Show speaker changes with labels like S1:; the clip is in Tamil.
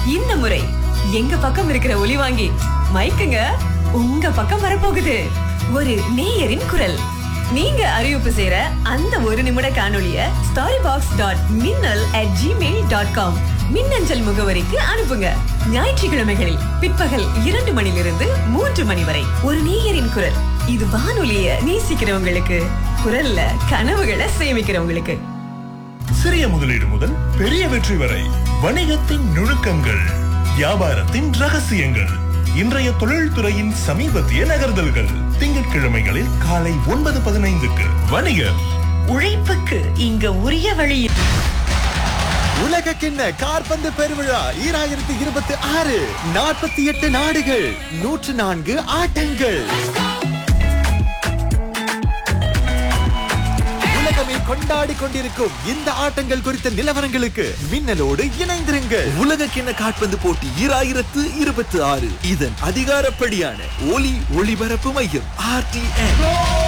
S1: இந்த முறை எங்க பக்கம் இருக்கிற ஒலி வாங்கி மைக்குங்க உங்க பக்கம் வரப்போகுது ஒரு நேயரின் குரல் நீங்க அறிவிப்பு செய்யற அந்த ஒரு நிமிட காணொளிய story box dot Minnal at Gmail dot com மின்னஞ்சல் முகவரிக்கு அனுப்புங்க ஞாயிற்றுக்கிழமைகளில் பிற்பகல் இரண்டு மணிலிருந்து மூன்று மணி வரை ஒரு நேயரின் குரல் இது வானொலிய நேசிக்கிறவங்களுக்கு குரல்ல கனவுகளை சேமிக்கிறவங்களுக்கு
S2: சிறிய முதலீடு முதல் பெரிய வெற்றி வரை வணிகத்தின் நுணுக்கங்கள் வியாபாரத்தின் ரகசியங்கள் இன்றைய தொழில்துறையின் சமீபத்திய நகர்தல்கள் திங்கட்கிழமைகளில் காலை ஒன்பது பதினைந்துக்கு வணிகர்
S1: உழைப்புக்கு இங்க உரிய வழி
S3: உலக கிண்ண கார்பந்து பெருவிழா ஈராயிரத்தி இருபத்தி ஆறு நாற்பத்தி எட்டு நாடுகள் நூற்று நான்கு ஆட்டங்கள் உலகமே கொண்டாடி கொண்டிருக்கும் இந்த ஆட்டங்கள் குறித்த நிலவரங்களுக்கு மின்னலோடு இணைந்திருங்கள்
S4: உலக கிண்ண காற்பந்து போட்டி ஈராயிரத்து இருபத்தி ஆறு இதன் அதிகாரப்படியான ஒலி ஒளிபரப்பு மையம் ஆர்டிஎன்